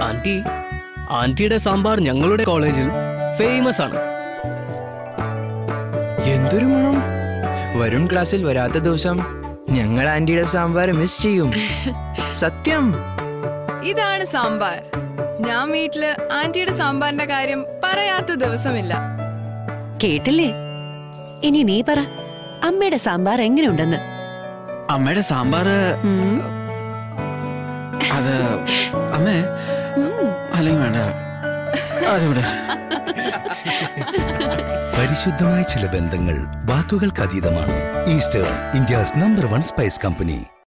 Anti ആന്റിയുടെ സാമ്പാർ ഞങ്ങളുടെ കോളേജിൽ ഫേമസ് ആണ് എന്തൊരു മണം വരും ക്ലാസ്സിൽ വരാത്ത ദിവസം ഞങ്ങൾ ആന്റിയുടെ സാമ്പാർ മിസ് ചെയ്യും സത്യം ഇതാണ് സാമ്പാർ ഞാൻ വീട്ടില് ആന്റിയുടെ സാമ്പാറിന്റെ കാര്യം പറയാത്ത ദിവസമില്ല കേട്ടില്ലേ ഇനി നീ പറ അമ്മയുടെ സാമ്പാർ എങ്ങനെയുണ്ടെന്ന് അമ്മയുടെ സാമ്പാർ ഉം. അത് അമ്മേ അല്ലെങ്കിൽ വേണ്ട അതിവിടെ പരിശുദ്ധമായ ചില ബന്ധങ്ങൾ വാക്കുകൾക്കതീതമാണ് eastern India's number one spice company